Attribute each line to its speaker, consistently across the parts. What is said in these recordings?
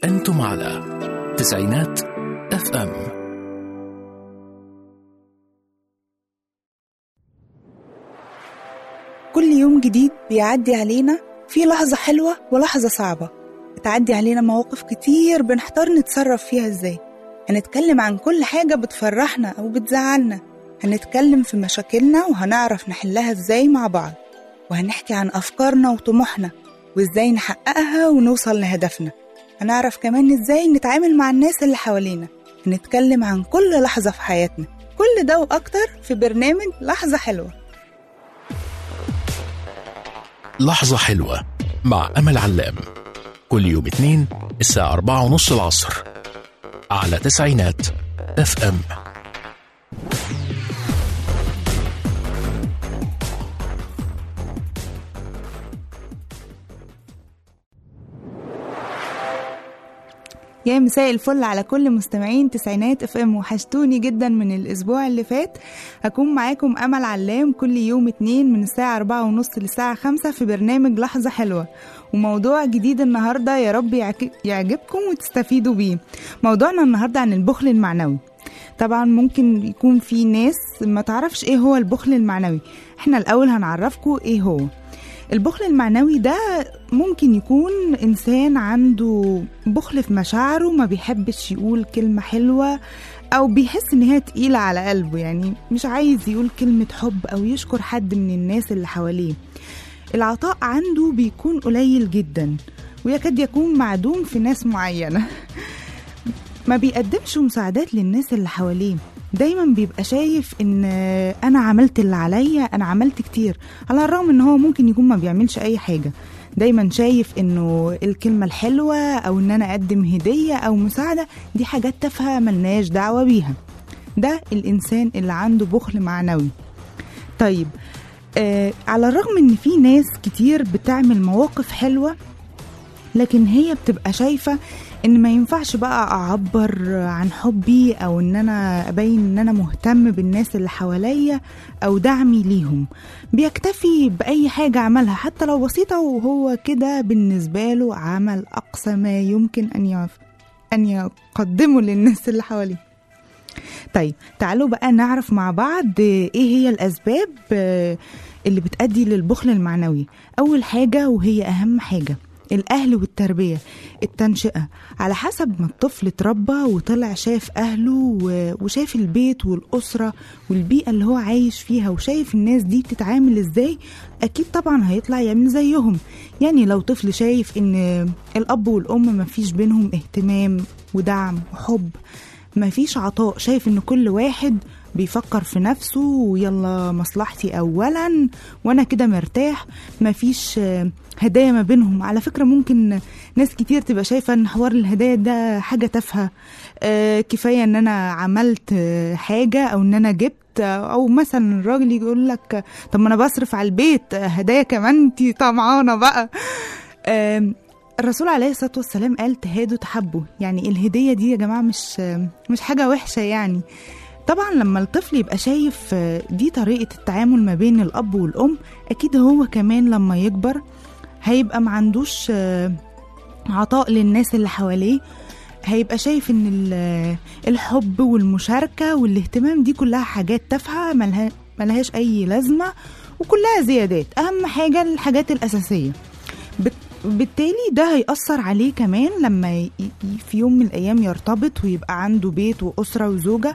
Speaker 1: أنتم على تسعينات اف ام
Speaker 2: كل يوم جديد بيعدي علينا في لحظة حلوة ولحظة صعبة بتعدي علينا مواقف كتير بنحتار نتصرف فيها ازاي هنتكلم عن كل حاجة بتفرحنا أو بتزعلنا هنتكلم في مشاكلنا وهنعرف نحلها ازاي مع بعض وهنحكي عن أفكارنا وطموحنا وازاي نحققها ونوصل لهدفنا هنعرف كمان ازاي نتعامل مع الناس اللي حوالينا هنتكلم عن كل لحظة في حياتنا كل ده وأكتر في برنامج لحظة حلوة
Speaker 1: لحظة حلوة مع أمل علام كل يوم اثنين الساعة أربعة ونص العصر على تسعينات اف ام
Speaker 2: يا مساء الفل على كل مستمعين تسعينات اف ام وحشتوني جدا من الاسبوع اللي فات هكون معاكم امل علام كل يوم اتنين من الساعة أربعة ونص للساعة خمسة في برنامج لحظة حلوة وموضوع جديد النهاردة يا رب يعك- يعجبكم وتستفيدوا بيه موضوعنا النهاردة عن البخل المعنوي طبعا ممكن يكون في ناس ما تعرفش ايه هو البخل المعنوي احنا الاول هنعرفكم ايه هو البخل المعنوي ده ممكن يكون إنسان عنده بخل في مشاعره ما بيحبش يقول كلمة حلوة أو بيحس إن هي تقيلة على قلبه يعني مش عايز يقول كلمة حب أو يشكر حد من الناس اللي حواليه العطاء عنده بيكون قليل جدا ويكاد يكون معدوم في ناس معينة ما بيقدمش مساعدات للناس اللي حواليه دايما بيبقى شايف ان انا عملت اللي عليا انا عملت كتير على الرغم ان هو ممكن يكون ما بيعملش اي حاجة دايما شايف انه الكلمة الحلوة او ان انا اقدم هدية او مساعدة دي حاجات تافهة ملناش دعوة بيها ده الانسان اللي عنده بخل معنوي طيب آه على الرغم ان في ناس كتير بتعمل مواقف حلوة لكن هي بتبقى شايفة ان ما ينفعش بقى اعبر عن حبي او ان انا ابين ان انا مهتم بالناس اللي حواليا او دعمي ليهم بيكتفي باي حاجة عملها حتى لو بسيطة وهو كده بالنسبة له عمل اقصى ما يمكن ان يف... ان يقدمه للناس اللي حواليه طيب تعالوا بقى نعرف مع بعض ايه هي الاسباب آه، اللي بتؤدي للبخل المعنوي اول حاجة وهي اهم حاجة الأهل والتربية التنشئة على حسب ما الطفل اتربى وطلع شاف أهله و- وشاف البيت والأسرة والبيئة اللي هو عايش فيها وشايف الناس دي بتتعامل ازاي أكيد طبعا هيطلع يعمل زيهم يعني لو طفل شايف إن الأب والأم مفيش بينهم اهتمام ودعم وحب مفيش عطاء شايف إن كل واحد بيفكر في نفسه ويلا مصلحتي اولا وانا كده مرتاح مفيش آه، هدايا ما بينهم على فكره ممكن ناس كتير تبقى شايفه ان حوار الهدايا ده حاجه تافهه آه، كفايه ان انا عملت آه، حاجه او ان انا جبت آه، او مثلا الراجل يقول لك طب ما انا بصرف على البيت آه، هدايا كمان انت طمعانه بقى آم، الرسول عليه الصلاه والسلام قال تهادوا تحبوا يعني الهديه دي يا جماعه مش آه، مش حاجه وحشه يعني طبعا لما الطفل يبقى شايف آه، دي طريقة التعامل ما بين الأب والأم أكيد هو كمان لما يكبر هيبقى معندوش آه، عطاء للناس اللي حواليه هيبقى شايف ان ال- الحب والمشاركة والاهتمام دي كلها حاجات تافهة ملها- ملهاش اي لازمة وكلها زيادات اهم حاجة الحاجات الاساسية بت- بالتالي ده هيأثر عليه كمان لما ي- ي- في يوم من الأيام يرتبط ويبقى عنده بيت وأسرة وزوجة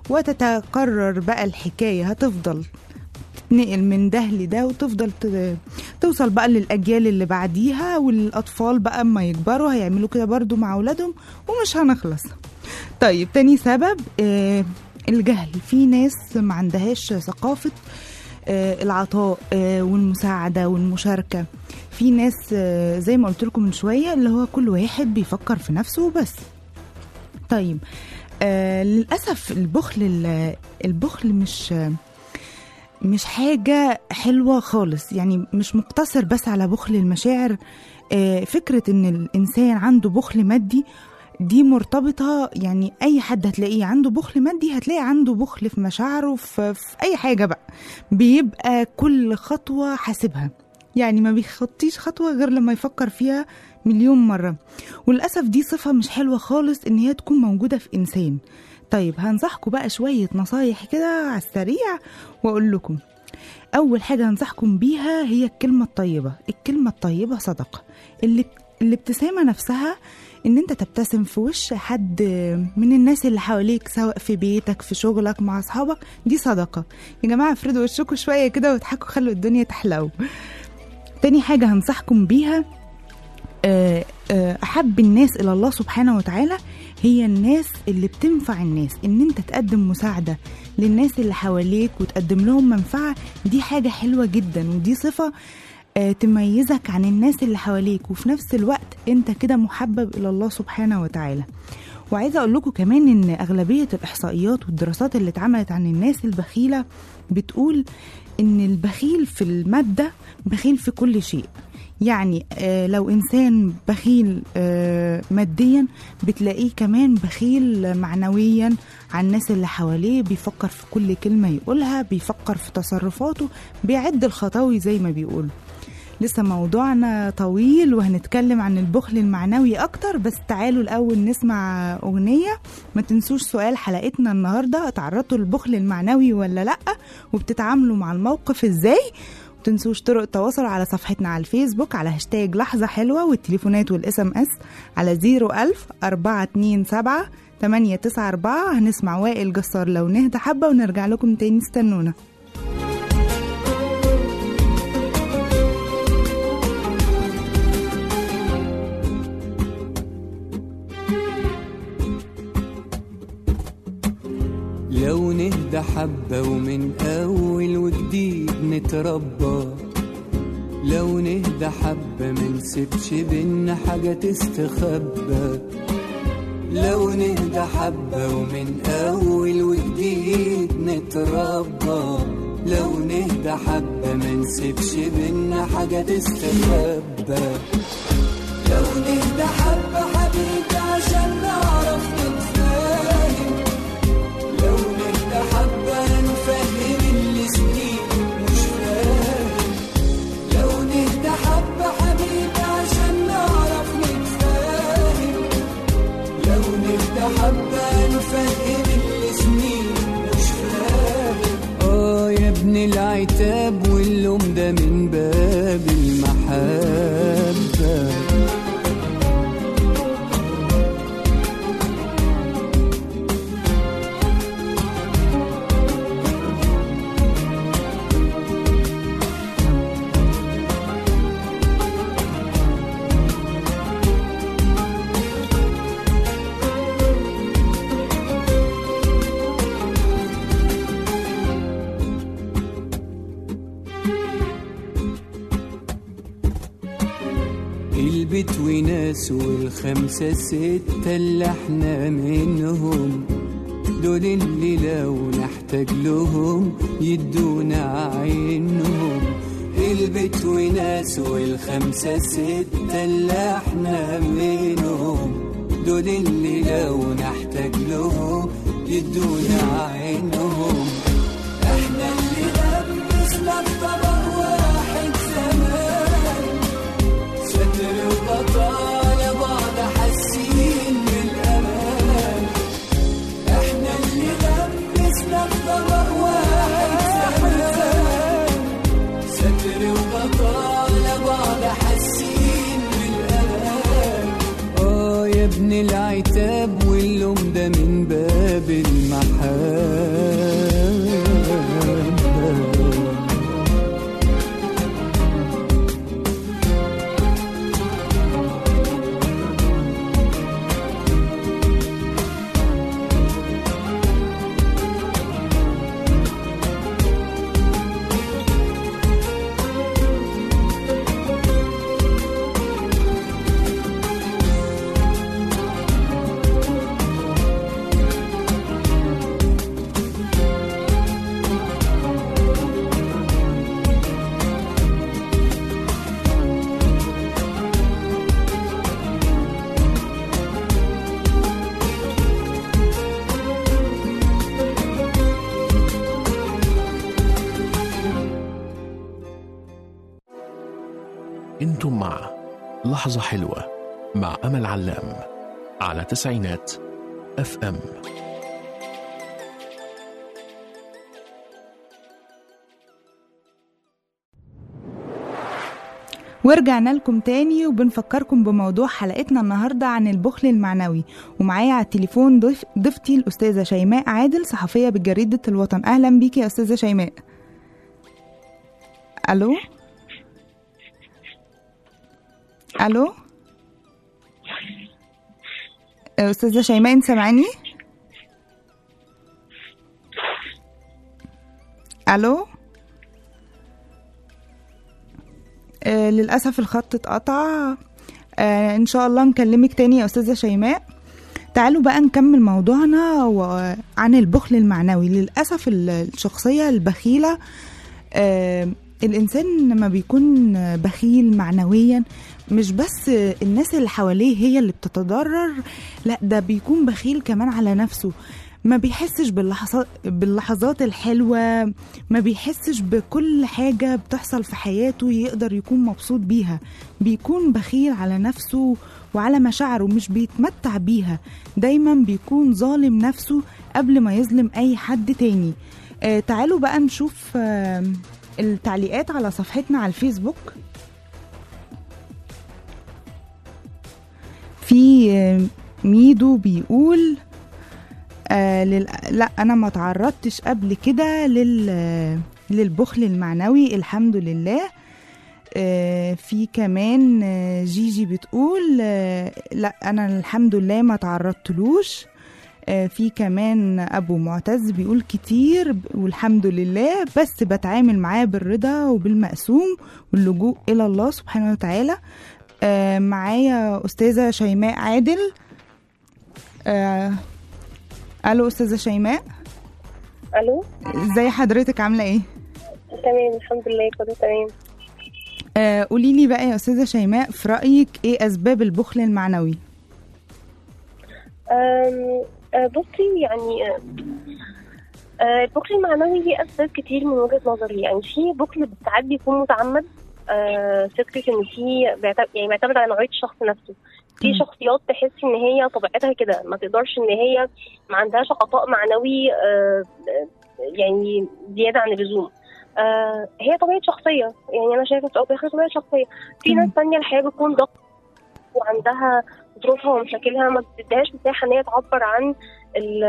Speaker 2: وتتكرر بقى الحكاية هتفضل تتنقل من ده لده وتفضل ت- توصل بقى للأجيال اللي بعديها والأطفال بقى اما يكبروا هيعملوا كده برضو مع أولادهم ومش هنخلص طيب تاني سبب آه الجهل في ناس ما عندهاش ثقافة آه العطاء آه والمساعدة والمشاركة في ناس آه زي ما قلت لكم من شوية اللي هو كل واحد بيفكر في نفسه وبس طيب آه للأسف البخل ال- البخل مش آه مش حاجة حلوة خالص يعني مش مقتصر بس على بخل المشاعر آه، فكرة ان الانسان عنده بخل مادي دي مرتبطة يعني أي حد هتلاقيه عنده بخل مادي هتلاقي عنده بخل في مشاعره في, في أي حاجة بقى بيبقى كل خطوة حاسبها يعني ما بيخطيش خطوة غير لما يفكر فيها مليون مرة وللأسف دي صفة مش حلوة خالص إن هي تكون موجودة في إنسان طيب هنصحكم بقى شوية نصايح كده على السريع وأقول لكم أول حاجة هنصحكم بيها هي الكلمة الطيبة الكلمة الطيبة صدقة اللي الابتسامة نفسها ان انت تبتسم في وش حد من الناس اللي حواليك سواء في بيتك في شغلك مع اصحابك دي صدقة يا جماعة افردوا وشكم شوية كده واضحكوا خلوا الدنيا تحلو تاني حاجة هنصحكم بيها آه، آه، أحب الناس إلى الله سبحانه وتعالى هي الناس اللي بتنفع الناس إن أنت تقدم مساعدة للناس اللي حواليك وتقدم لهم منفعة دي حاجة حلوة جدا ودي صفة آه، تميزك عن الناس اللي حواليك وفي نفس الوقت أنت كده محبب إلى الله سبحانه وتعالى وعايزة أقول لكم كمان إن أغلبية الإحصائيات والدراسات اللي اتعملت عن الناس البخيلة بتقول إن البخيل في المادة بخيل في كل شيء يعني آه، لو إنسان بخيل آه، ماديا بتلاقيه كمان بخيل معنويا على الناس اللي حواليه بيفكر في كل كلمة يقولها بيفكر في تصرفاته بيعد الخطاوي زي ما بيقولوا لسه موضوعنا طويل وهنتكلم عن البخل المعنوي أكتر بس تعالوا الأول نسمع أغنية ما تنسوش سؤال حلقتنا النهاردة تعرضتوا للبخل المعنوي ولا لأ وبتتعاملوا مع الموقف إزاي تنسوش طرق التواصل على صفحتنا على الفيسبوك على هاشتاج لحظة حلوة والتليفونات والاس ام اس على 01000 427 894 هنسمع وائل جسار لو نهدى حبة ونرجع لكم تاني استنونا
Speaker 3: لو نهدى حبة ومن أول وجديد نتربى لو نهدى حبة منسيبش بينا حاجة تستخبى لو نهدى حبة ومن أول وجديد نتربى لو نهدى حبة منسيبش بينا حاجة تستخبى لو نهدى حبة حبيبي عشان نعرف نتفاهم لو نهدى حبة نفهم اللي سنين مش فاهم لو نهدى حبة حبيبي عشان نعرف نتفاهم لو نهدى حبة نفهم اللي سنين مش فاهم اه يا ابن العتاب واللوم ده من باب المحبة البيت وناس والخمسة ستة اللي احنا منهم دول اللي لو نحتاج لهم يدونا عينهم البيت وناس والخمسة ستة اللي احنا منهم دول اللي لو نحتاج لهم يدونا عينهم احنا اللي لبسنا بطبق واحد زمان ستر وبطالة بعض حاسين بالأمان احنا اللي لبسنا بطبق واحد زمان ستر وبطالة بعض حاسين بالأمان اه يا ابن العتاب واللوم ده من باب المحبة
Speaker 1: انتم مع لحظة حلوة مع أمل علام على تسعينات اف ام
Speaker 2: ورجعنا لكم تاني وبنفكركم بموضوع حلقتنا النهاردة عن البخل المعنوي ومعايا على التليفون ضيف ضيفتي الأستاذة شيماء عادل صحفية بجريدة الوطن أهلا بيكي يا أستاذة شيماء ألو ألو أستاذة شيماء أنت سامعاني ألو آه للأسف الخط اتقطع آه إن شاء الله نكلمك تاني يا أستاذة شيماء تعالوا بقى نكمل موضوعنا و- عن البخل المعنوي للأسف ال- الشخصية البخيلة آه الإنسان لما بيكون بخيل معنويا مش بس الناس اللي حواليه هي اللي بتتضرر لا ده بيكون بخيل كمان على نفسه ما بيحسش باللحظات باللحظات الحلوة ما بيحسش بكل حاجة بتحصل في حياته يقدر يكون مبسوط بيها بيكون بخيل على نفسه وعلى مشاعره مش بيتمتع بيها دايما بيكون ظالم نفسه قبل ما يظلم أي حد تاني آه تعالوا بقى نشوف آه التعليقات على صفحتنا على الفيسبوك في آه، ميدو بيقول آه لل... لا انا ما تعرضتش قبل كده لل... للبخل المعنوي الحمد لله آه في كمان آه، جيجي بتقول آه لا انا الحمد لله ما تعرضتلوش آه في كمان ابو معتز بيقول كتير ب- والحمد لله بس بتعامل معاه بالرضا وبالمقسوم واللجوء الى الله سبحانه وتعالى آه معايا استاذه شيماء عادل آه الو استاذه شيماء
Speaker 4: الو
Speaker 2: ازاي حضرتك عامله ايه
Speaker 4: تمام الحمد لله كله تمام
Speaker 2: آه قولي لي بقى يا استاذه شيماء في رايك ايه اسباب البخل المعنوي
Speaker 4: أم، أه، بصي يعني أه، أه، البخل المعنوي ليه اسباب كتير من وجهه نظري يعني في بخل ساعات بيكون متعمد أه، فكره ان في بيعت- يعني بيعتمد على نوعيه الشخص نفسه في
Speaker 2: مم.
Speaker 4: شخصيات تحس ان هي طبيعتها كده ما تقدرش ان هي ما عندهاش عطاء معنوي أه، أه، يعني زياده عن اللزوم أه، هي طبيعه شخصيه يعني انا شايفه في الأول وفي الآخر طبيعه شخصيه في
Speaker 2: تمام.
Speaker 4: ناس تانية الحياه بتكون ضغط وعندها ظروفها ومشاكلها ما بتديهاش مساحه ان هي تعبر عن ال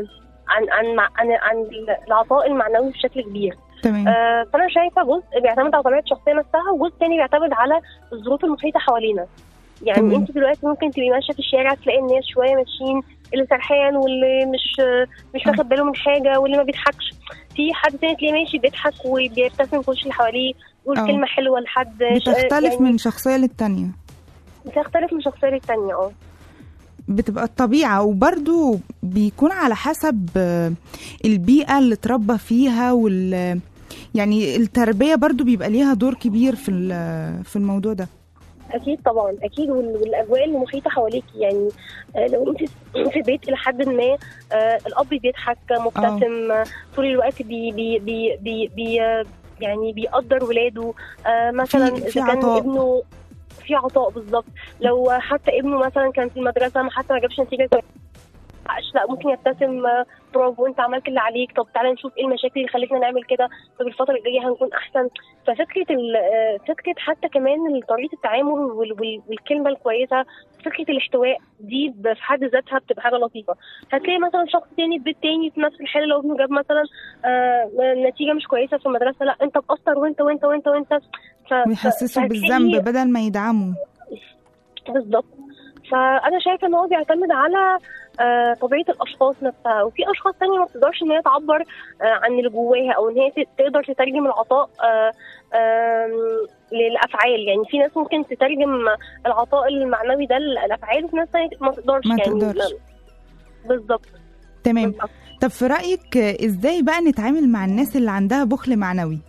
Speaker 4: عن عن مع- عن, عن العطاء المعنوي بشكل كبير
Speaker 2: تمام
Speaker 4: آه فانا شايفه جزء بيعتمد على طبيعه الشخصيه نفسها وجزء تاني بيعتمد على الظروف المحيطه حوالينا يعني
Speaker 2: تمام.
Speaker 4: انت دلوقتي ممكن تبقي ماشيه في الشارع تلاقي الناس شويه ماشيين اللي سرحان واللي مش مش
Speaker 2: آه.
Speaker 4: واخد باله من حاجه واللي ما بيضحكش في حد تاني تلاقيه ماشي بيضحك وبيبتسم في وش اللي حواليه يقول
Speaker 2: آه.
Speaker 4: كلمه حلوه لحد
Speaker 2: بتختلف
Speaker 4: يعني
Speaker 2: من شخصيه للتانيه
Speaker 4: بتختلف من شخصيه للتانيه اه
Speaker 2: بتبقى الطبيعة وبرضو بيكون على حسب آه، البيئة اللي اتربى فيها وال يعني التربية برضو بيبقى ليها دور كبير في ال- في الموضوع ده
Speaker 4: اكيد طبعا اكيد وال- والاجواء اللي محيطه حواليكي يعني آه، لو انت في بيت الى حد ما آه، الاب بيضحك مبتسم آه، طول الوقت بي بي بي بي, بي آه، يعني بيقدر ولاده آه، مثلا
Speaker 2: في- في
Speaker 4: اذا كان
Speaker 2: عطاء.
Speaker 4: ابنه في عطاء بالظبط لو حتى ابنه مثلا كان في المدرسه ما حتى ما جابش نتيجه كويسة، لا ممكن يبتسم آه، برافو انت عملت اللي عليك طب تعالى نشوف ايه المشاكل اللي خلتنا نعمل كده طب الفتره الجايه هنكون احسن ففكره ال- آه، فكره حتى كمان طريقه التعامل وال- وال- والكلمه الكويسه فكره الاحتواء دي ب- في حد ذاتها بتبقى حاجه لطيفه هتلاقي مثلا شخص تاني في بيت تاني في نفس الحاله لو ابنه جاب مثلا آه نتيجه مش كويسه في المدرسه لا انت مقصر وانت وانت وانت وانت ف- ف-
Speaker 2: ويحسسوا
Speaker 4: فهتلاقي-
Speaker 2: بالذنب بدل ما يدعموا
Speaker 4: بالظبط فانا شايفه ان هو بيعتمد على آه، طبيعه الاشخاص نفسها وفي اشخاص تانية ما بتقدرش ان هي تعبر آه، عن اللي جواها او ان هي ت- تقدر تترجم العطاء آه، آم، للافعال يعني في ناس ممكن تترجم العطاء المعنوي ده للافعال وفي ناس تانية ما تقدرش
Speaker 2: ما
Speaker 4: يعني
Speaker 2: تقدرش.
Speaker 4: بالظبط
Speaker 2: تمام
Speaker 4: بالظبط.
Speaker 2: طب في رأيك آه، ازاي بقى نتعامل مع الناس اللي عندها بخل معنوي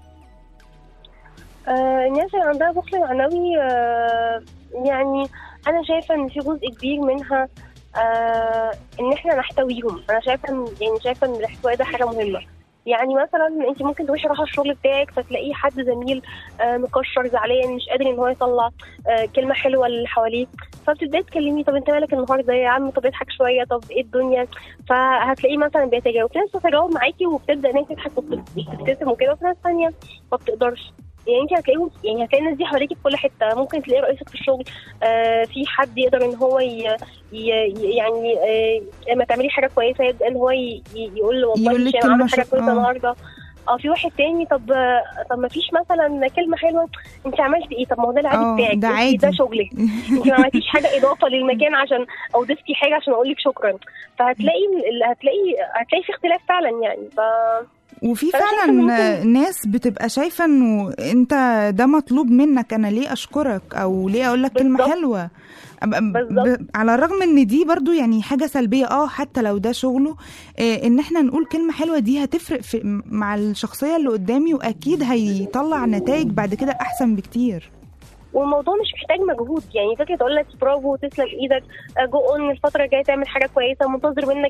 Speaker 4: آه، الناس اللي عندها بخل معنوي آه، يعني انا شايفه ان في جزء كبير منها آه، ان احنا نحتويهم انا شايفه ان يعني شايفه ان الاحتواء ده حاجه مهمه يعني مثلا انت ممكن تروحي رايحه الشغل بتاعك فتلاقيه حد زميل آه، مكشر زعلان مش قادر ان هو يطلع آه، كلمه حلوه اللي حواليه فبتبداي تكلميه طب انت مالك النهارده يا عم طب اضحك شويه طب ايه الدنيا فهتلاقيه مثلا بيتجاوب في ناس بتتجاوب معاكي وبتبدا ان هي تضحك وبتبتسم وكده وفي ناس ثانيه ما بتقدرش يعني انت هتلاقيهم يعني هتلاقي الناس دي حواليكي في كل حته ممكن تلاقي رئيسك في الشغل آه في حد يقدر ان هو ي ي يعني آه لما تعملي حاجه كويسه يبدا ان هو ي ي- يقول له والله
Speaker 2: يقول لك
Speaker 4: مش انا
Speaker 2: كلمة
Speaker 4: عامل حاجه
Speaker 2: شك-
Speaker 4: كويسه
Speaker 2: آه.
Speaker 4: النهارده اه في واحد تاني طب آه، طب ما فيش مثلا كلمه حلوه انت عملتي ايه طب ما هو ده العادي
Speaker 2: اه،
Speaker 4: بتاعك
Speaker 2: ده
Speaker 4: انت
Speaker 2: عادي.
Speaker 4: ده شغلك انت ما عملتيش حاجه اضافه للمكان عشان او ضفتي حاجه عشان اقول لك شكرا فهتلاقي ال- هتلاقي هتلاقي في اختلاف فعلا يعني ف
Speaker 2: وفي
Speaker 4: فأنا شايفة
Speaker 2: فعلا
Speaker 4: إن ممكن-
Speaker 2: ناس بتبقى شايفه انه انت ده مطلوب منك انا ليه اشكرك او ليه اقول لك كلمه
Speaker 4: بالظبط.
Speaker 2: حلوه أب- ب-
Speaker 4: بالظبط.
Speaker 2: على الرغم ان دي برضو يعني حاجه سلبيه اه حتى لو ده شغله آه ان احنا نقول كلمه حلوه دي هتفرق في مع الشخصيه اللي قدامي واكيد هيطلع نتائج بعد كده احسن بكتير
Speaker 4: والموضوع مش محتاج مجهود يعني فكره اقول لك برافو تسلم ايدك جو اون الفتره الجايه تعمل حاجه كويسه منتظر منك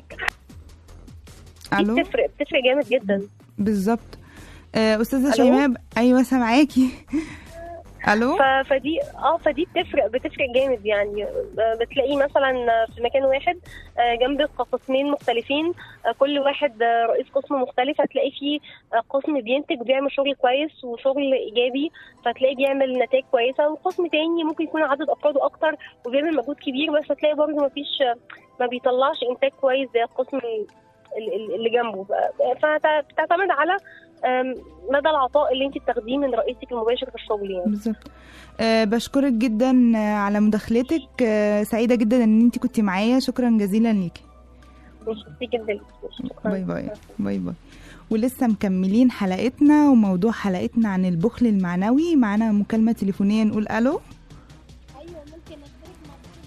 Speaker 4: دي
Speaker 2: الو
Speaker 4: بتفرق بتفرق جامد جدا
Speaker 2: بالظبط آه استاذه
Speaker 4: ألو؟
Speaker 2: شيماء ايوه سامعاكي الو
Speaker 4: ف... فدي اه فدي بتفرق بتفرق جامد يعني آه، بتلاقي مثلا في مكان واحد آه، جنب قسمين مختلفين آه، كل واحد آه، رئيس قسم مختلف هتلاقي فيه آه، قسم بينتج وبيعمل شغل كويس وشغل ايجابي فتلاقي بيعمل نتائج كويسه وقسم تاني ممكن يكون عدد افراده اكتر وبيعمل مجهود كبير بس هتلاقي برضه ما فيش ما بيطلعش انتاج كويس زي القسم ال- ال- اللي جنبه فبتعتمد على آم، مدى العطاء اللي انت بتاخديه من رئيسك المباشر في الشغل يعني
Speaker 2: بالظبط أه بشكرك جدا آه، على مداخلتك أه سعيده جدا ان انت كنتي معايا شكرا جزيلا ليكي
Speaker 4: ميرسي جدا شكرا
Speaker 2: باي باي باي باي ولسه مكملين حلقتنا وموضوع حلقتنا عن البخل المعنوي معانا مكالمه تليفونيه نقول الو
Speaker 5: ايوه ممكن اشترك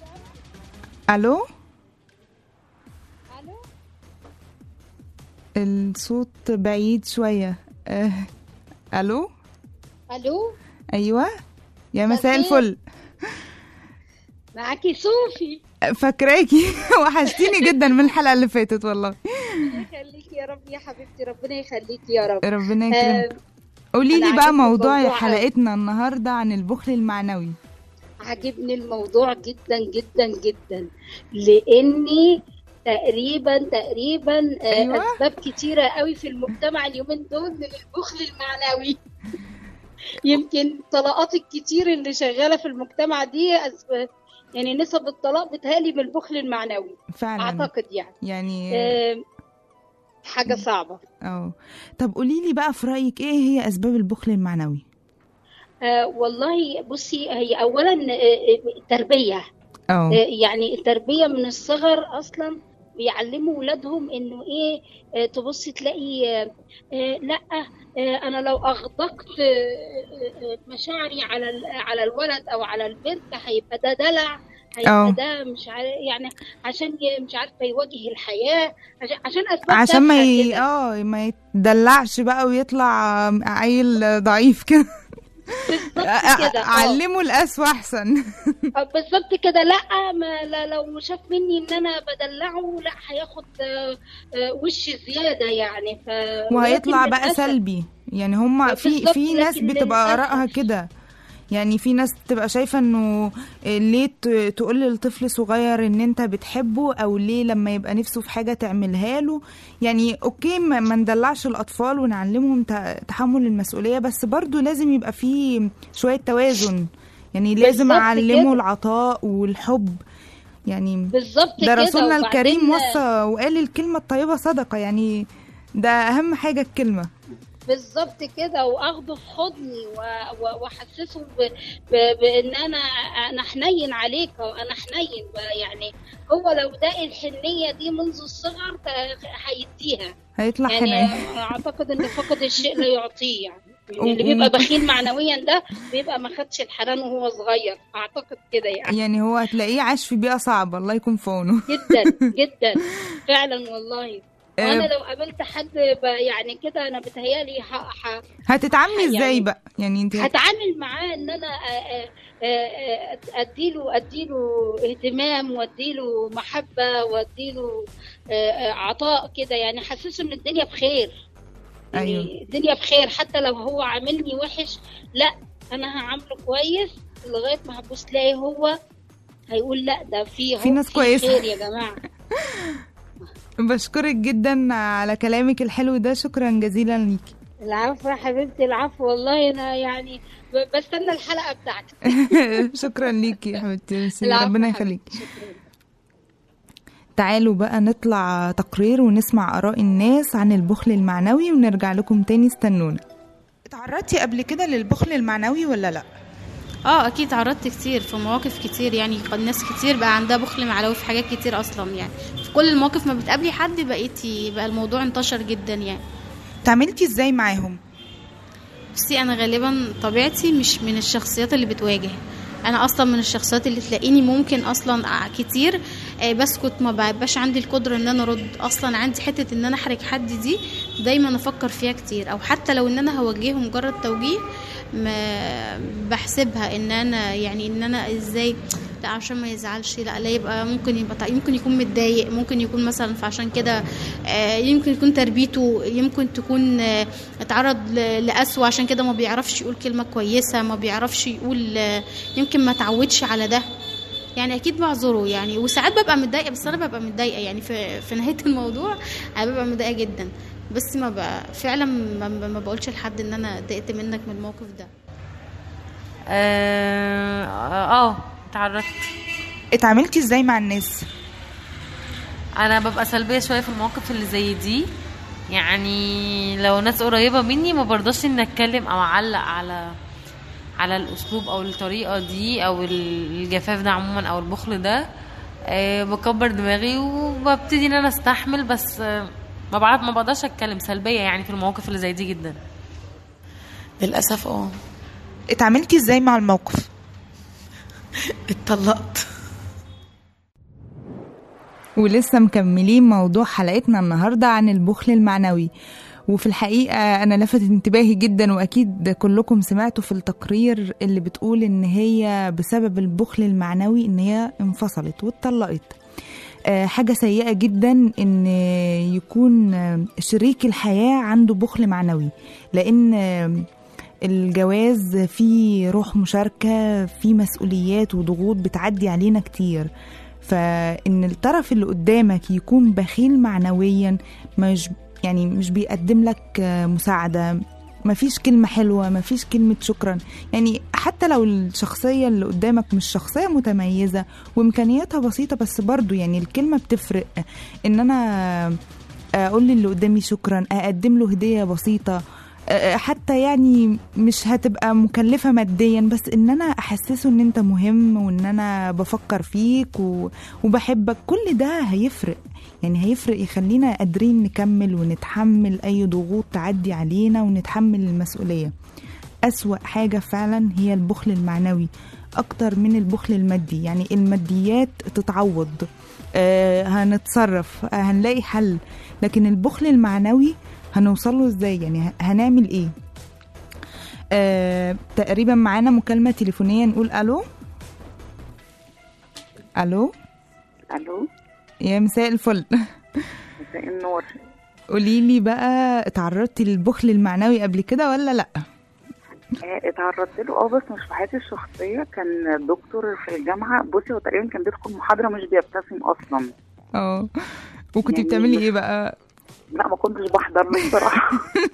Speaker 5: مع
Speaker 2: الو
Speaker 5: الو
Speaker 2: الصوت بعيد شويه أه الو
Speaker 5: الو
Speaker 2: ايوه يا مساء
Speaker 5: مساء.
Speaker 2: الفل
Speaker 5: معاكي صوفي
Speaker 2: فاكراكي وحشتيني جدا من الحلقه اللي فاتت والله
Speaker 5: ربنا يخليكي يا رب يا حبيبتي ربنا يخليكي يا رب
Speaker 2: ربنا
Speaker 5: آه،
Speaker 2: يكرمك قولي
Speaker 5: أنا
Speaker 2: لي بقى
Speaker 5: عجبني
Speaker 2: موضوع
Speaker 5: الموضوع أوي.
Speaker 2: حلقتنا النهارده عن البخل المعنوي
Speaker 5: عاجبني الموضوع جدا جدا جدا لاني تقريبا تقريبا آه،
Speaker 2: أيوة.
Speaker 5: اسباب كتيره قوي في المجتمع اليومين دول من البخل المعنوي يمكن طلاقات الكتير اللي شغاله في المجتمع دي أسباب يعني نسب الطلاق بتهالي من البخل المعنوي
Speaker 2: فعلا
Speaker 5: اعتقد يعني
Speaker 2: يعني
Speaker 5: آه، حاجه صعبه
Speaker 2: اه طب قولي لي بقى في رايك ايه هي اسباب البخل المعنوي
Speaker 5: آه والله بصي هي اولا آه، آه، التربيه
Speaker 2: اه
Speaker 5: آه، يعني التربيه من الصغر اصلا بيعلموا ولادهم انه ايه آه، تبصي تلاقي آه، آه، لا آه، انا لو اغدقت آه، آه، آه، مشاعري على ال- على الولد او على البنت هيبقى ده دلع
Speaker 2: أه.
Speaker 5: هيبقى ده مش عارف يعني عشان ي- مش عارفه يواجه الحياه عشان عشان اسباب
Speaker 2: عشان ما
Speaker 5: تافهة
Speaker 2: ي...
Speaker 5: كده.
Speaker 2: اه ما يتدلعش بقى ويطلع عيل ضعيف كده
Speaker 5: بالظبط كده آه.
Speaker 2: علمه القسوة احسن
Speaker 5: آه، بالظبط كده لا ما لا لو شاف مني ان انا بدلعه لا هياخد آه، آه، وش زياده يعني ف
Speaker 2: وهيطلع
Speaker 5: ولكن
Speaker 2: بقى
Speaker 5: للأسف-
Speaker 2: سلبي يعني هما في
Speaker 5: بالظبط،
Speaker 2: في ناس
Speaker 5: لكن
Speaker 2: بتبقى
Speaker 5: للأسف-
Speaker 2: آرائها كده يعني في ناس تبقى شايفة انه ليه ت- تقول للطفل صغير ان انت بتحبه او ليه لما يبقى نفسه في حاجة تعملها له يعني اوكي ما ما ندلعش الاطفال ونعلمهم ت- تحمل المسؤولية بس برضو لازم يبقى في شوية توازن يعني لازم
Speaker 5: بالظبط
Speaker 2: اعلمه
Speaker 5: كده.
Speaker 2: العطاء والحب يعني
Speaker 5: بالظبط
Speaker 2: ده
Speaker 5: كده
Speaker 2: رسولنا
Speaker 5: وبعدين-
Speaker 2: الكريم وصى وقال الكلمة الطيبة صدقة يعني ده أهم حاجة الكلمة
Speaker 5: بالظبط كده واخده في حضني و- و- واحسسه ب- ب- بان انا انا حنين عليك وانا حنين ب- يعني هو لو ده الحنيه دي منذ الصغر ف- هيديها
Speaker 2: هيطلع
Speaker 5: يعني
Speaker 2: حنين
Speaker 5: اعتقد ان فقد الشيء لا يعطيه يعني
Speaker 2: و-
Speaker 5: اللي بيبقى بخيل معنويا ده بيبقى ما خدش الحنان وهو صغير اعتقد كده يعني
Speaker 2: يعني هو هتلاقيه عاش في بيئة صعبة الله يكون في عونه
Speaker 5: جدا جدا فعلا والله
Speaker 2: آه،
Speaker 5: وانا لو قابلت حد ب- يعني كده انا بتهيالي ح- ح-
Speaker 2: هتتعاملي ازاي
Speaker 5: يعني
Speaker 2: بقى يعني انت
Speaker 5: هتعامل معاه ان انا آه، آه، آه، اديله اديله اهتمام واديله محبه واديله آه، آه، عطاء كده يعني حسسه ان الدنيا بخير
Speaker 2: أيوة.
Speaker 5: يعني الدنيا بخير حتى لو هو عاملني وحش لا انا هعامله كويس لغايه ما هتبص تلاقي هو هيقول لا ده في
Speaker 2: في ناس كويسة.
Speaker 5: خير يا جماعه
Speaker 2: بشكرك جدا على كلامك الحلو ده شكرا جزيلا ليكي
Speaker 5: العفو يا حبيبتي العفو والله انا يعني ب- بستنى الحلقه بتاعتك
Speaker 2: شكرا ليكي يا حبيبتي ميرسي،
Speaker 5: العفو
Speaker 2: ربنا
Speaker 5: يا
Speaker 2: يخليك
Speaker 5: حبيبتي، شكراً.
Speaker 2: تعالوا بقى نطلع تقرير ونسمع آراء الناس عن البخل المعنوي ونرجع لكم تاني استنونا اتعرضتي قبل كده للبخل المعنوي ولا لا؟
Speaker 6: اه اكيد تعرضت كتير في مواقف كتير يعني قد ناس كتير بقى عندها بخل معنوي في حاجات كتير اصلا يعني في كل المواقف ما بتقابلي حد بقيتي بقى الموضوع انتشر جدا يعني
Speaker 2: تعاملتي ازاي معاهم؟
Speaker 6: بصي انا غالبا طبيعتي مش من الشخصيات اللي بتواجه انا اصلا من الشخصيات اللي تلاقيني ممكن اصلا كتير آه، بسكت ما بقاش عندي القدره ان انا ارد اصلا عندي حته ان انا احرج حد دي دايما افكر فيها كتير او حتى لو ان انا هوجهه مجرد توجيه ما بحسبها ان انا يعني ان انا ازاي لا عشان ما يزعلش لا لا يبقى ممكن يبقى يمكن يكون متضايق ممكن يكون مثلا فعشان كده آه، يمكن يكون تربيته يمكن تكون آه، اتعرض ل- لقسوة عشان كده ما بيعرفش يقول كلمة كويسة ما بيعرفش يقول آه، يمكن ما تعودش على ده يعني اكيد بعذره يعني وساعات ببقى متضايقه بس انا ببقى متضايقه يعني في في نهايه الموضوع انا ببقى متضايقه جدا بس ما بقى فعلا ما, ما ما بقولش لحد ان انا اتضايقت منك من الموقف ده
Speaker 7: اه آه، اتعرضت
Speaker 2: اتعاملتي ازاي مع الناس؟
Speaker 7: انا ببقى سلبيه شويه في المواقف اللي زي دي يعني لو ناس قريبه مني ما برضاش اني اتكلم او اعلق على على الاسلوب او الطريقه دي او الجفاف ده عموما او البخل ده أه بكبر دماغي وببتدي ان انا استحمل بس آه، ما بعرف ما بقدرش اتكلم سلبيه يعني في المواقف اللي زي دي جدا
Speaker 8: للأسف اه
Speaker 2: اتعاملتي ازاي مع الموقف؟
Speaker 8: اتطلقت
Speaker 2: ولسه مكملين موضوع حلقتنا النهاردة عن البخل المعنوي وفي الحقيقة أنا لفتت انتباهي جدا وأكيد كلكم سمعتوا في التقرير اللي بتقول إن هي بسبب البخل المعنوي إن هي انفصلت واتطلقت آه، حاجة سيئة جدا إن يكون آه، شريك الحياة عنده بخل معنوي لأن آه، الجواز فيه روح مشاركة فيه مسؤوليات وضغوط بتعدي علينا كتير فإن الطرف اللي قدامك يكون بخيل معنويا مش يعني مش بيقدم لك آه، مساعدة مفيش كلمة حلوة مفيش كلمة شكرا يعني حتى لو الشخصية اللي قدامك مش شخصية متميزة وإمكانياتها بسيطة بس برضو يعني الكلمة بتفرق إن أنا أقول للي قدامي شكرا أقدم له هدية بسيطة أه، حتى يعني مش هتبقى مكلفة ماديا بس ان انا احسسه ان انت مهم وان انا بفكر فيك و... وبحبك كل ده هيفرق يعني هيفرق يخلينا قادرين نكمل ونتحمل اي ضغوط تعدي علينا ونتحمل المسؤولية أسوأ حاجة فعلا هي البخل المعنوي أكتر من البخل المادي يعني الماديات تتعوض آه هنتصرف آه هنلاقي حل لكن البخل المعنوي هنوصله ازاي يعني ه- هنعمل ايه آه تقريبا معانا مكالمة تليفونية نقول ألو ألو
Speaker 9: الو
Speaker 2: يا مساء الفل
Speaker 9: مساء النور
Speaker 2: قولي لي بقى اتعرضتي للبخل المعنوي قبل كده ولا لا
Speaker 9: آه، اتعرضت له اه بس مش في حياتي الشخصيه كان دكتور في الجامعه بصي هو تقريبا كان بيدخل محاضره مش بيبتسم اصلا
Speaker 2: اه وكنتي
Speaker 9: يعني
Speaker 2: بتعملي
Speaker 9: مش-
Speaker 2: ايه بقى
Speaker 9: لا ما كنتش بحضر له بصراحه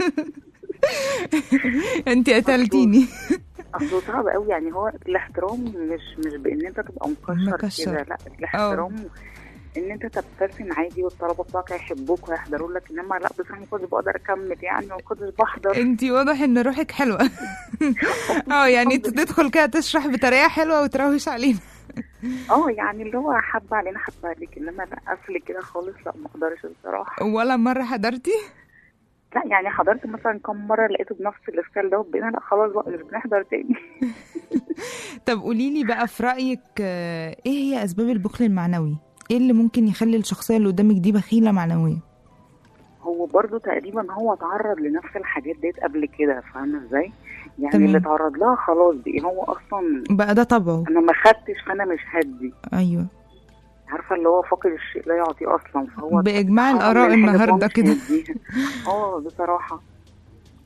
Speaker 2: انت قتلتيني
Speaker 9: اصله صعب قوي يعني هو الاحترام مش مش بان انت تبقى مكشر
Speaker 2: مكشر.
Speaker 9: كده لا الاحترام ان انت تبتسم عادي والطلبه بتوعك هيحبوك ويحضروا لك انما لا بصراحه ما كنتش بقدر اكمل يعني ما كنتش بحضر
Speaker 2: انت واضح ان روحك حلوه اه يعني انت تدخل كده تشرح بطريقه حلوه وتروش علينا
Speaker 9: اه يعني اللي هو حبه علينا حبه عليك انما لا قفل كده خالص لا ما اقدرش بصراحه
Speaker 2: ولا مره حضرتي
Speaker 9: لا يعني حضرت مثلا كم مره لقيته بنفس الستايل ده وبقينا لا خلاص بقى مش بنحضر تاني
Speaker 2: طب قولي لي بقى في رايك آه، ايه هي اسباب البخل المعنوي ايه اللي ممكن يخلي الشخصيه اللي قدامك دي بخيله معنويا
Speaker 9: هو برضو تقريبا هو اتعرض لنفس الحاجات ديت قبل كده فاهمه ازاي يعني
Speaker 2: تمام.
Speaker 9: اللي اتعرض لها خلاص دي هو اصلا
Speaker 2: بقى ده طبعه
Speaker 9: انا ما خدتش فانا مش هدي
Speaker 2: ايوه
Speaker 9: عارفه اللي هو فاقد الشيء لا يعطيه اصلا فهو
Speaker 2: باجماع
Speaker 9: حرام
Speaker 2: الاراء
Speaker 9: من حاجة
Speaker 2: النهارده
Speaker 9: مش
Speaker 2: كده
Speaker 9: هيديها. اه بصراحه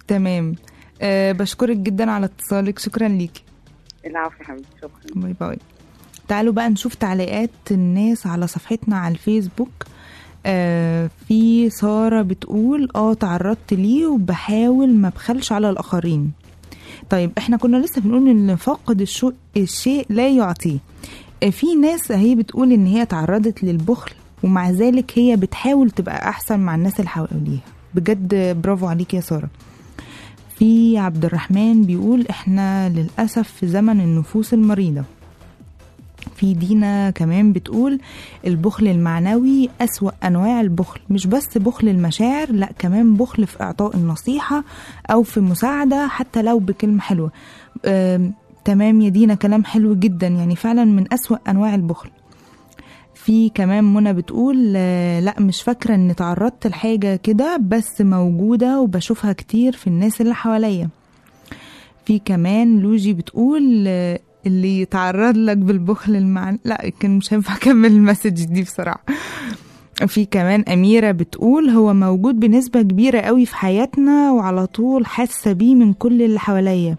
Speaker 2: تمام أه بشكرك جدا على اتصالك شكرا ليكي
Speaker 9: العفو يا حبيبتي شكرا
Speaker 2: باي باي تعالوا بقى نشوف تعليقات الناس على صفحتنا على الفيسبوك آه في سارة بتقول اه تعرضت ليه وبحاول ما بخلش على الآخرين طيب احنا كنا لسه بنقول ان فاقد الشو- الشيء لا يعطيه آه، في ناس هي بتقول ان هي تعرضت للبخل ومع ذلك هي بتحاول تبقى احسن مع الناس اللي حواليها بجد برافو عليك يا ساره في عبد الرحمن بيقول احنا للاسف في زمن النفوس المريضه في دينا كمان بتقول البخل المعنوي أسوأ أنواع البخل مش بس بخل المشاعر لا كمان بخل في إعطاء النصيحة أو في مساعدة حتى لو بكلمة حلوة آم، تمام يا دينا كلام حلو جدا يعني فعلا من أسوأ أنواع البخل في كمان منى بتقول آه، لا مش فاكرة ان تعرضت لحاجة كده بس موجودة وبشوفها كتير في الناس اللي حواليا في كمان لوجي بتقول آه، اللي يتعرض لك بالبخل المعنى لا كان مش هينفع اكمل المسج دي بصراحة في كمان أميرة بتقول هو موجود بنسبة كبيرة قوي في حياتنا وعلى طول حاسة بيه من كل اللي حواليا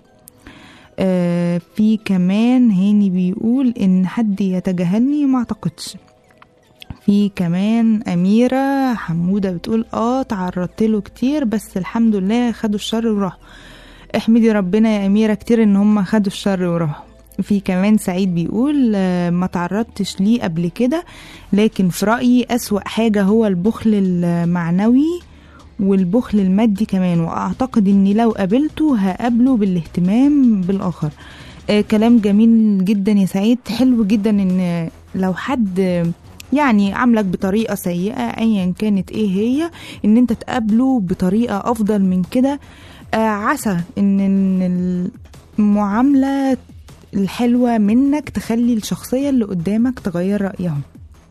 Speaker 2: آه، في كمان هاني بيقول إن حد يتجاهلني ما أعتقدش في كمان أميرة حمودة بتقول اه تعرضت له كتير بس الحمد لله خدوا الشر وراحوا احمدي ربنا يا أميرة كتير إن هم خدوا الشر وراحوا في كمان سعيد بيقول آه، ما تعرضتش ليه قبل كده لكن في رأيي أسوأ حاجة هو البخل المعنوي والبخل المادي كمان وأعتقد إني لو قابلته هقابله بالاهتمام بالآخر آه كلام جميل جدا يا سعيد حلو جدا إن لو حد يعني عاملك بطريقة سيئة أيا كانت إيه هي إن أنت تقابله بطريقة أفضل من كده آه عسى إن إن المعاملة الحلوة منك تخلي الشخصية اللي قدامك تغير رأيهم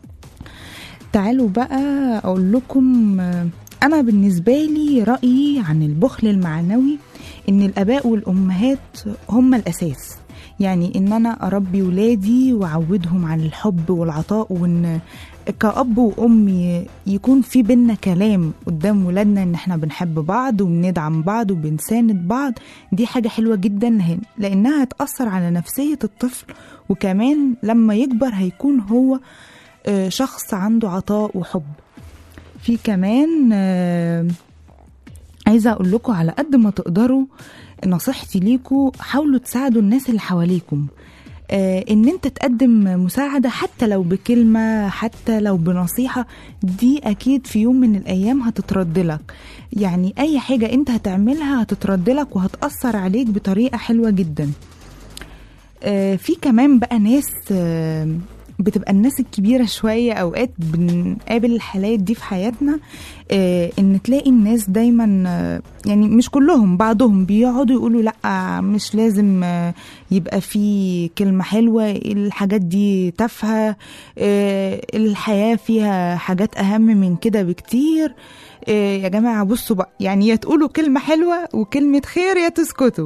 Speaker 2: تعالوا بقى أقول لكم آه، أنا بالنسبة لي رأيي عن البخل المعنوي إن الآباء والأمهات هم الأساس يعني إن أنا أربي ولادي وأعودهم على الحب والعطاء وإن كأب وأم ي- يكون في بينا كلام قدام ولادنا إن إحنا بنحب بعض وبندعم بعض وبنساند بعض دي حاجة حلوة جدا له- لأنها هتأثر على نفسية الطفل وكمان لما يكبر هيكون هو آه، شخص عنده عطاء وحب في كمان آه، عايزة أقول لكم على قد ما تقدروا نصيحتي ليكوا حاولوا تساعدوا الناس اللي حواليكم آه، ان انت تقدم مساعدة حتى لو بكلمة حتى لو بنصيحة دي اكيد في يوم من الايام هتترد لك يعني اي حاجة انت هتعملها هتترد لك وهتأثر عليك بطريقة حلوة جدا آه، في كمان بقى ناس آه، بتبقى الناس الكبيرة شوية أوقات بنقابل الحالات دي في حياتنا آه، إن تلاقي الناس دايما آه، يعني مش كلهم بعضهم بيقعدوا يقولوا لأ مش لازم آه، يبقى في كلمة حلوة الحاجات دي تافهة آه، الحياة فيها حاجات أهم من كده بكتير آه، يا جماعة بصوا بقى يعني يا تقولوا كلمة حلوة وكلمة خير يا تسكتوا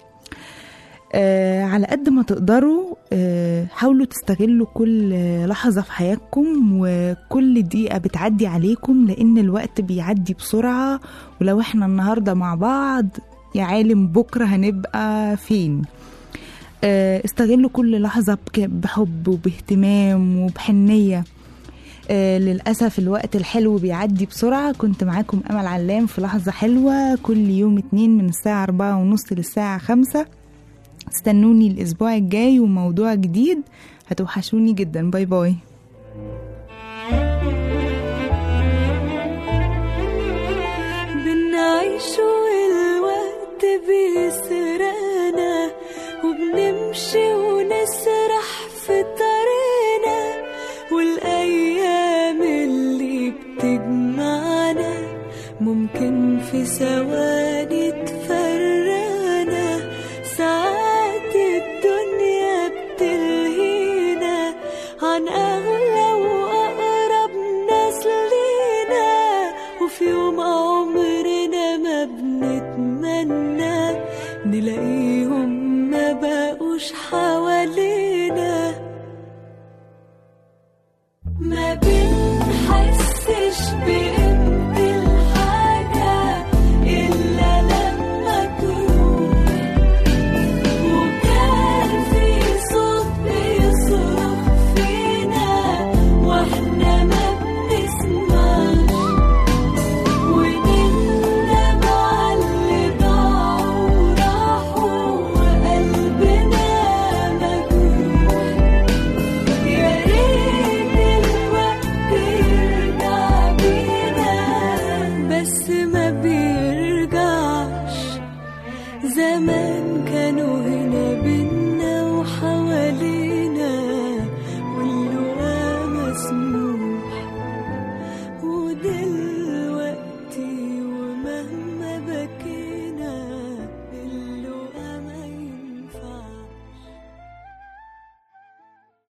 Speaker 2: آه على قد ما تقدروا آه حاولوا تستغلوا كل آه، لحظة في حياتكم وكل دقيقة بتعدي عليكم لأن الوقت بيعدي بسرعة ولو احنا النهاردة مع بعض يا عالم بكرة هنبقى فين آه استغلوا كل لحظة بك- بحب وباهتمام وبحنية آه للأسف الوقت الحلو بيعدي بسرعة كنت معاكم أمل علام في لحظة حلوة كل يوم اتنين من الساعة أربعة ونص للساعة خمسة استنوني الأسبوع الجاي وموضوع جديد هتوحشوني جدا باي باي
Speaker 10: بنعيش والوقت بيسرقنا وبنمشي ونسرح في طريقنا والأيام اللي بتجمعنا ممكن في ثواني تفرقنا ساعات الدنيا بتلهينا عن أغلى وأقرب ناس لينا وفي يوم عمرنا ما بنتمنى نلاقيهم ما بقوش حوالينا ما بنحسش بقيمة الحاجة إلا زمان كانوا